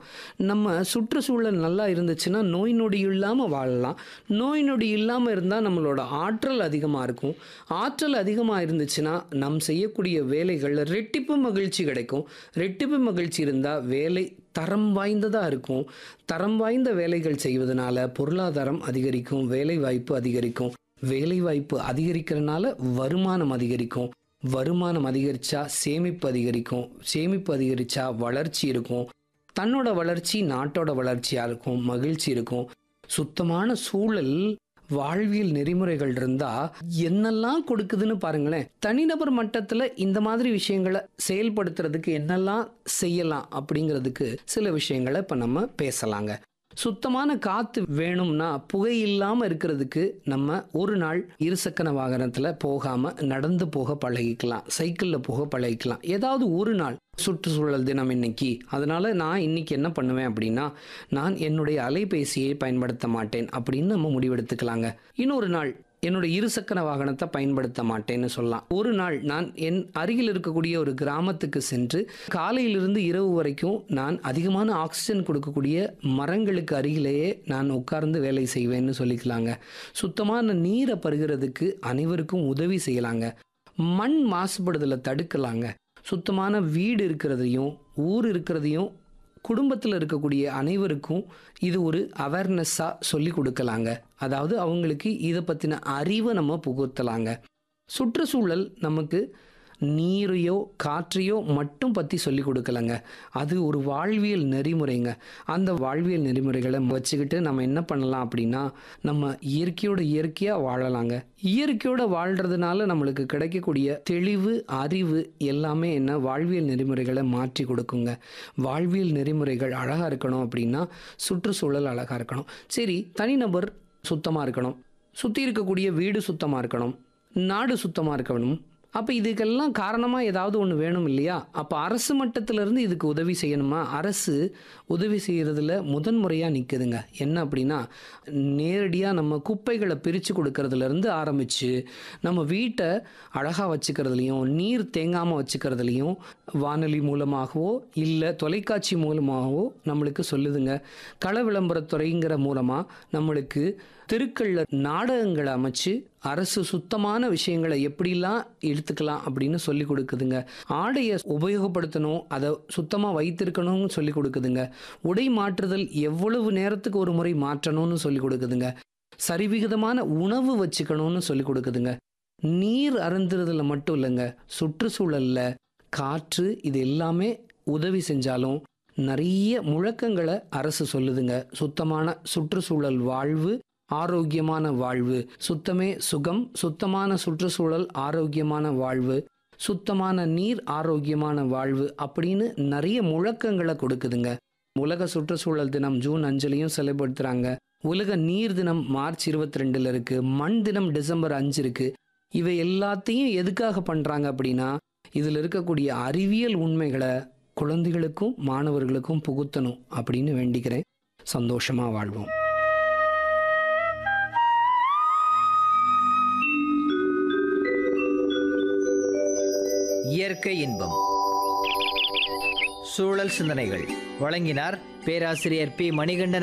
நம்ம சுற்றுச்சூழல் நல்லா இருந்துச்சுன்னா நோய் நொடி இல்லாமல் வாழலாம் நோய் நொடி இல்லாமல் இருந்தால் நம்மளோட ஆற்றல் அதிகமாக இருக்கும் ஆற்றல் அதிகமாக இருந்துச்சுன்னா நம் செய்யக்கூடிய வேலைகளில் ரெட்டிப்பு மகிழ்ச்சி கிடைக்கும் ரெட்டிப்பு மகிழ்ச்சி இருந்தால் வேலை தரம் வாய்ந்ததாக இருக்கும் தரம் வாய்ந்த வேலைகள் செய்வதனால பொருளாதாரம் அதிகரிக்கும் வேலை வாய்ப்பு அதிகரிக்கும் வேலை வாய்ப்பு அதிகரிக்கிறதுனால வருமானம் அதிகரிக்கும் வருமானம் அதிகரிச்சா சேமிப்பு அதிகரிக்கும் சேமிப்பு அதிகரிச்சா வளர்ச்சி இருக்கும் தன்னோட வளர்ச்சி நாட்டோட வளர்ச்சியாக இருக்கும் மகிழ்ச்சி இருக்கும் சுத்தமான சூழல் வாழ்வியல் நெறிமுறைகள் இருந்தா என்னெல்லாம் கொடுக்குதுன்னு பாருங்களேன் தனிநபர் மட்டத்துல இந்த மாதிரி விஷயங்களை செயல்படுத்துறதுக்கு என்னெல்லாம் செய்யலாம் அப்படிங்கிறதுக்கு சில விஷயங்களை இப்ப நம்ம பேசலாங்க சுத்தமான காத்து வேணும்னா புகை இல்லாம இருக்கிறதுக்கு நம்ம ஒரு நாள் இருசக்கர வாகனத்துல போகாம நடந்து போக பழகிக்கலாம் சைக்கிள்ல போக பழகிக்கலாம் ஏதாவது ஒரு நாள் சுற்றுச்சூழல் தினம் இன்னைக்கு அதனால நான் இன்னைக்கு என்ன பண்ணுவேன் அப்படின்னா நான் என்னுடைய அலைபேசியை பயன்படுத்த மாட்டேன் அப்படின்னு நம்ம முடிவெடுத்துக்கலாங்க இன்னொரு நாள் என்னோட இருசக்கர வாகனத்தை பயன்படுத்த மாட்டேன்னு சொல்லலாம் ஒரு நாள் நான் என் அருகில் இருக்கக்கூடிய ஒரு கிராமத்துக்கு சென்று காலையிலிருந்து இரவு வரைக்கும் நான் அதிகமான ஆக்சிஜன் கொடுக்கக்கூடிய மரங்களுக்கு அருகிலேயே நான் உட்கார்ந்து வேலை செய்வேன்னு சொல்லிக்கலாங்க சுத்தமான நீரை பருகிறதுக்கு அனைவருக்கும் உதவி செய்யலாங்க மண் மாசுபடுதலை தடுக்கலாங்க சுத்தமான வீடு இருக்கிறதையும் ஊர் இருக்கிறதையும் குடும்பத்தில் இருக்கக்கூடிய அனைவருக்கும் இது ஒரு அவேர்னஸ்ஸாக சொல்லி கொடுக்கலாங்க அதாவது அவங்களுக்கு இதை பற்றின அறிவை நம்ம புகுத்தலாங்க சுற்றுச்சூழல் நமக்கு நீரையோ காற்றையோ மட்டும் பற்றி சொல்லி கொடுக்கலங்க அது ஒரு வாழ்வியல் நெறிமுறைங்க அந்த வாழ்வியல் நெறிமுறைகளை வச்சுக்கிட்டு நம்ம என்ன பண்ணலாம் அப்படின்னா நம்ம இயற்கையோட இயற்கையாக வாழலாங்க இயற்கையோட வாழ்கிறதுனால நம்மளுக்கு கிடைக்கக்கூடிய தெளிவு அறிவு எல்லாமே என்ன வாழ்வியல் நெறிமுறைகளை மாற்றி கொடுக்குங்க வாழ்வியல் நெறிமுறைகள் அழகாக இருக்கணும் அப்படின்னா சுற்றுச்சூழல் அழகாக இருக்கணும் சரி தனிநபர் சுத்தமாக இருக்கணும் சுற்றி இருக்கக்கூடிய வீடு சுத்தமாக இருக்கணும் நாடு சுத்தமாக இருக்கணும் அப்போ இதுக்கெல்லாம் காரணமாக ஏதாவது ஒன்று வேணும் இல்லையா அப்போ அரசு மட்டத்திலிருந்து இதுக்கு உதவி செய்யணுமா அரசு உதவி செய்கிறதுல முதன்முறையாக நிற்குதுங்க என்ன அப்படின்னா நேரடியாக நம்ம குப்பைகளை பிரித்து கொடுக்கறதுலேருந்து ஆரம்பித்து நம்ம வீட்டை அழகாக வச்சுக்கிறதுலையும் நீர் தேங்காமல் வச்சுக்கிறதுலையும் வானொலி மூலமாகவோ இல்லை தொலைக்காட்சி மூலமாகவோ நம்மளுக்கு சொல்லுதுங்க கள விளம்பரத்துறைங்கிற மூலமாக நம்மளுக்கு தெருக்களில் நாடகங்களை அமைச்சு அரசு சுத்தமான விஷயங்களை எப்படிலாம் எடுத்துக்கலாம் அப்படின்னு சொல்லி கொடுக்குதுங்க ஆடையை உபயோகப்படுத்தணும் அதை சுத்தமாக வைத்திருக்கணும்னு சொல்லி கொடுக்குதுங்க உடை மாற்றுதல் எவ்வளவு நேரத்துக்கு ஒரு முறை மாற்றணும்னு சொல்லி கொடுக்குதுங்க சரிவிகிதமான உணவு வச்சுக்கணும்னு சொல்லி கொடுக்குதுங்க நீர் அருந்துறதுல மட்டும் இல்லைங்க சுற்றுச்சூழல்ல காற்று இது எல்லாமே உதவி செஞ்சாலும் நிறைய முழக்கங்களை அரசு சொல்லுதுங்க சுத்தமான சுற்றுச்சூழல் வாழ்வு ஆரோக்கியமான வாழ்வு சுத்தமே சுகம் சுத்தமான சுற்றுச்சூழல் ஆரோக்கியமான வாழ்வு சுத்தமான நீர் ஆரோக்கியமான வாழ்வு அப்படின்னு நிறைய முழக்கங்களை கொடுக்குதுங்க உலக சுற்றுச்சூழல் தினம் ஜூன் அஞ்சுலையும் செயல்படுத்துறாங்க உலக நீர் தினம் மார்ச் இருபத்தி ரெண்டுல இருக்கு மண் தினம் டிசம்பர் அஞ்சு இருக்கு இவை எல்லாத்தையும் எதுக்காக பண்றாங்க அப்படின்னா இதுல இருக்கக்கூடிய அறிவியல் உண்மைகளை குழந்தைகளுக்கும் மாணவர்களுக்கும் புகுத்தணும் அப்படின்னு வேண்டிக்கிறேன் சந்தோஷமா வாழ்வோம் இயற்கை இன்பம் சூழல் சிந்தனைகள் வழங்கினார் பேராசிரியர் பி மணிகண்டன்